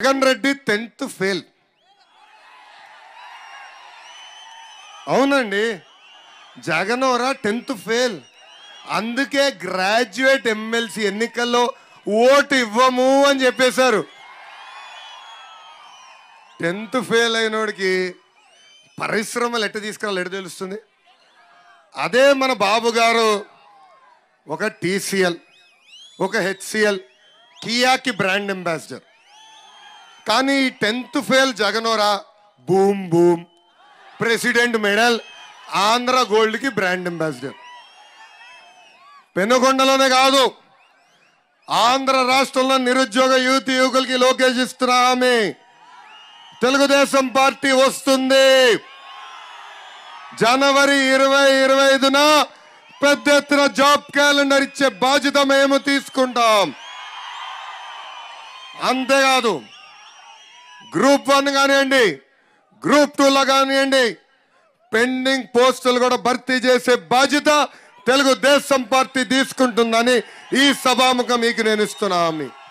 Jagan Reddy tenth fail అవునండి జగనోరా tenth fail అందుకే గ్రాడ్యుయేట్ ఎమ్మెల్సీ ఎన్నికల్లో ఓటు ఇవ్వము అని చెప్పేశారు టెన్త్ ఫెయిల్ అయినోడికి పరిశ్రమలు ఎట్ట తీసుకురావాలి ఎట్ట తెలుస్తుంది అదే మన బాబు గారు ఒక టీసీఎల్ ఒక హెచ్సిఎల్ కియాకి బ్రాండ్ అంబాసిడర్ కానీ ఈ టెన్త్ ఫెయిల్ జగనోరా boom boom president medal Andhra గోల్డ్కి బ్రాండ్ అంబాసిడర్ పెనుగొండలోనే కాదు ఆంధ్ర రాష్ట్రంలో నిరుద్యోగ యువతి యువకులకి లోకేష్ ఇస్తున్న హామీ తెలుగుదేశం పార్టీ వస్తుంది జనవరి ఇరవై ఇరవై ఐదున పెద్ద ఎత్తున జాబ్ క్యాలెండర్ ఇచ్చే బాధ్యత మేము తీసుకుంటాం అంతేకాదు గ్రూప్ వన్ కానివ్వండి గ్రూప్ టూలో కానివ్వండి పెండింగ్ పోస్టులు కూడా భర్తీ చేసే బాధ్యత తెలుగుదేశం పార్టీ తీసుకుంటుందని ఈ సభాముఖం మీకు నేను ఇస్తున్నా హామీ